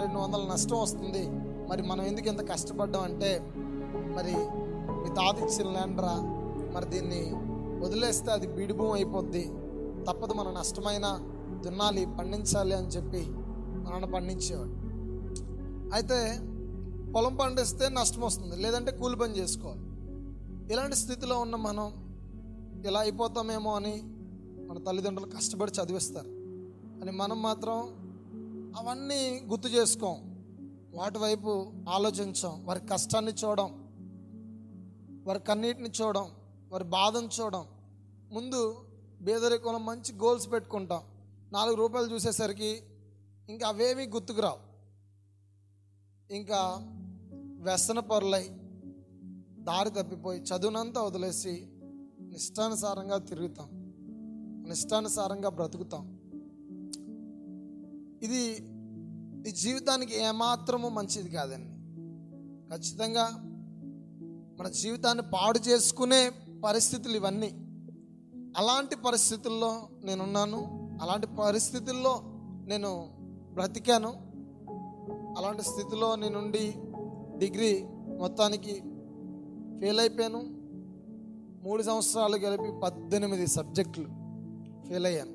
రెండు వందల నష్టం వస్తుంది మరి మనం ఎందుకు ఇంత కష్టపడ్డాం అంటే మరి మీ తాత ఇచ్చిన ల్యాండ్ రా మరి దీన్ని వదిలేస్తే అది బీడిభూమి అయిపోద్ది తప్పదు మన నష్టమైన దున్నాలి పండించాలి అని చెప్పి మా నాన్న పండించేవాడు అయితే పొలం పండిస్తే నష్టం వస్తుంది లేదంటే కూలి పని చేసుకోవాలి ఇలాంటి స్థితిలో ఉన్న మనం ఇలా అయిపోతామేమో అని మన తల్లిదండ్రులు కష్టపడి చదివిస్తారు అని మనం మాత్రం అవన్నీ గుర్తు చేసుకోం వాటి వైపు ఆలోచించాం వారి కష్టాన్ని చూడం వారి కన్నీటిని చూడం వారి బాధను చూడం ముందు పేదరికంలో మంచి గోల్స్ పెట్టుకుంటాం నాలుగు రూపాయలు చూసేసరికి ఇంకా అవేమీ గుర్తుకు రావు ఇంకా వ్యసన పరులై దారి తప్పిపోయి చదువునంతా వదిలేసి నిష్టానుసారంగా తిరుగుతాం నిష్టానుసారంగా బ్రతుకుతాం ఇది ఈ జీవితానికి ఏమాత్రము మంచిది కాదండి ఖచ్చితంగా మన జీవితాన్ని పాడు చేసుకునే పరిస్థితులు ఇవన్నీ అలాంటి పరిస్థితుల్లో నేనున్నాను అలాంటి పరిస్థితుల్లో నేను బ్రతికాను అలాంటి స్థితిలో నేనుండి డిగ్రీ మొత్తానికి ఫెయిల్ అయిపోయాను మూడు సంవత్సరాలు కలిపి పద్దెనిమిది సబ్జెక్టులు ఫెయిల్ అయ్యాను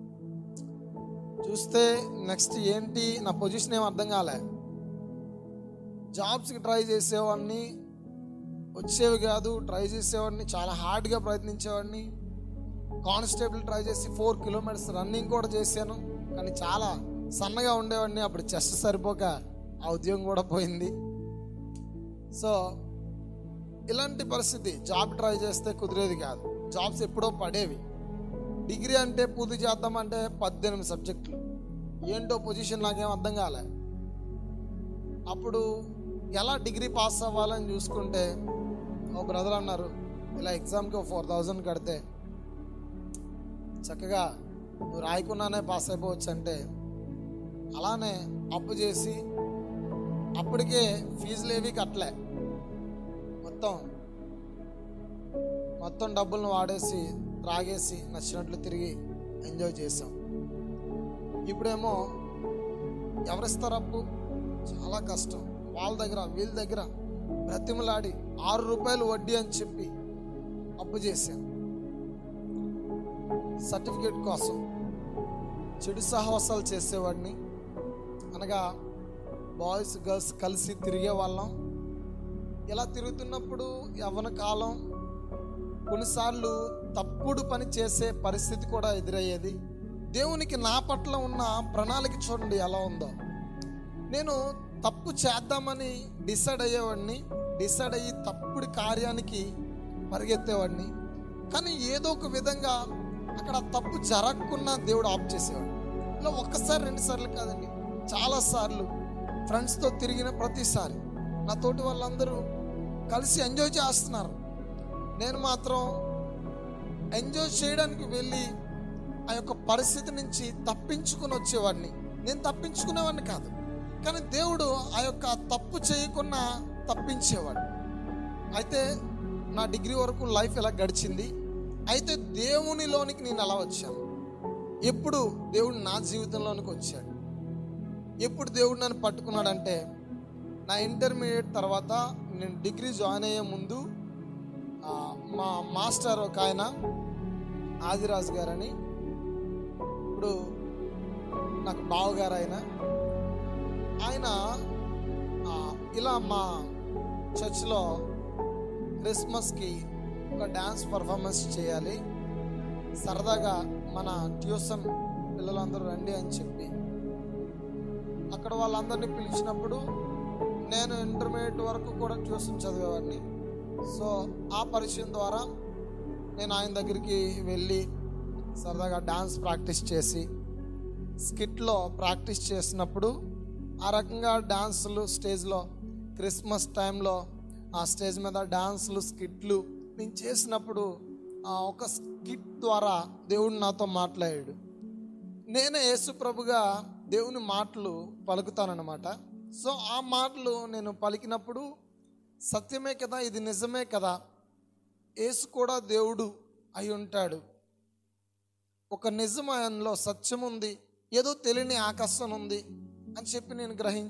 చూస్తే నెక్స్ట్ ఏంటి నా పొజిషన్ ఏం అర్థం కాలే జాబ్స్కి ట్రై చేసేవాడిని వచ్చేవి కాదు ట్రై చేసేవాడిని చాలా హార్డ్గా ప్రయత్నించేవాడిని కానిస్టేబుల్ ట్రై చేసి ఫోర్ కిలోమీటర్స్ రన్నింగ్ కూడా చేశాను కానీ చాలా సన్నగా ఉండేవాడిని అప్పుడు చెస్ట్ సరిపోక ఆ ఉద్యోగం కూడా పోయింది సో ఇలాంటి పరిస్థితి జాబ్ ట్రై చేస్తే కుదిరేది కాదు జాబ్స్ ఎప్పుడో పడేవి డిగ్రీ అంటే పూర్తి చేద్దామంటే పద్దెనిమిది సబ్జెక్టులు ఏంటో పొజిషన్ నాకేం అర్థం కాలే అప్పుడు ఎలా డిగ్రీ పాస్ అవ్వాలని చూసుకుంటే ఒక బ్రదర్ అన్నారు ఇలా ఎగ్జామ్కి ఫోర్ థౌజండ్ కడితే చక్కగా నువ్వు రాయకుండానే పాస్ అయిపోవచ్చు అంటే అలానే అప్పు చేసి అప్పటికే ఫీజులు ఏవి కట్టలే మొత్తం మొత్తం డబ్బులను వాడేసి త్రాగేసి నచ్చినట్లు తిరిగి ఎంజాయ్ చేసాం ఇప్పుడేమో ఎవరిస్తారు అప్పు చాలా కష్టం వాళ్ళ దగ్గర వీళ్ళ దగ్గర బ్రతిమలాడి ఆరు రూపాయలు వడ్డీ అని చెప్పి అప్పు చేశాం సర్టిఫికేట్ కోసం చెడు సహవాసాలు చేసేవాడిని అనగా బాయ్స్ గర్ల్స్ కలిసి తిరిగే వాళ్ళం ఇలా తిరుగుతున్నప్పుడు యవ్వన కాలం కొన్నిసార్లు తప్పుడు పని చేసే పరిస్థితి కూడా ఎదురయ్యేది దేవునికి నా పట్ల ఉన్న ప్రణాళిక చూడండి ఎలా ఉందో నేను తప్పు చేద్దామని డిసైడ్ అయ్యేవాడిని డిసైడ్ అయ్యి తప్పుడు కార్యానికి పరిగెత్తేవాడిని కానీ ఏదో ఒక విధంగా అక్కడ తప్పు జరగకుండా దేవుడు ఆఫ్ చేసేవాడు ఇలా ఒక్కసారి రెండు సార్లు కాదండి చాలా సార్లు ఫ్రెండ్స్తో తిరిగిన ప్రతిసారి నా తోటి వాళ్ళందరూ కలిసి ఎంజాయ్ చేస్తున్నారు నేను మాత్రం ఎంజాయ్ చేయడానికి వెళ్ళి ఆ యొక్క పరిస్థితి నుంచి తప్పించుకుని వచ్చేవాడిని నేను తప్పించుకునేవాడిని కాదు కానీ దేవుడు ఆ యొక్క తప్పు చేయకుండా తప్పించేవాడు అయితే నా డిగ్రీ వరకు లైఫ్ ఎలా గడిచింది అయితే దేవునిలోనికి నేను ఎలా వచ్చాను ఎప్పుడు దేవుడు నా జీవితంలోనికి వచ్చాడు ఎప్పుడు దేవుడు నన్ను పట్టుకున్నాడంటే నా ఇంటర్మీడియట్ తర్వాత నేను డిగ్రీ జాయిన్ అయ్యే ముందు ఆ, మా మాస్టర్ ఒక ఆయన ఆదిరాజు గారని ఇప్పుడు నాకు బావగారు ఆయన ఆయన ఆ, ఇలా మా చర్చ్లో క్రిస్మస్కి ఒక డ్యాన్స్ పర్ఫార్మెన్స్ చేయాలి సరదాగా మన ట్యూషన్ పిల్లలందరూ రండి అని చెప్పి అక్కడ వాళ్ళందరినీ పిలిచినప్పుడు నేను ఇంటర్మీడియట్ వరకు కూడా ట్యూషన్ చదివేవాడిని సో ఆ పరిచయం ద్వారా నేను ఆయన దగ్గరికి వెళ్ళి సరదాగా డాన్స్ ప్రాక్టీస్ చేసి స్కిట్లో ప్రాక్టీస్ చేసినప్పుడు ఆ రకంగా డాన్సులు స్టేజ్లో క్రిస్మస్ టైంలో ఆ స్టేజ్ మీద డాన్సులు స్కిట్లు నేను చేసినప్పుడు ఆ ఒక స్కిట్ ద్వారా దేవుడు నాతో మాట్లాడాడు నేనే యేసు ప్రభుగా దేవుని మాటలు పలుకుతానన్నమాట సో ఆ మాటలు నేను పలికినప్పుడు సత్యమే కదా ఇది నిజమే కదా యేసు కూడా దేవుడు అయి ఉంటాడు ఒక నిజం ఆయనలో సత్యం ఉంది ఏదో తెలియని ఆకర్షణ ఉంది అని చెప్పి నేను గ్రహించాను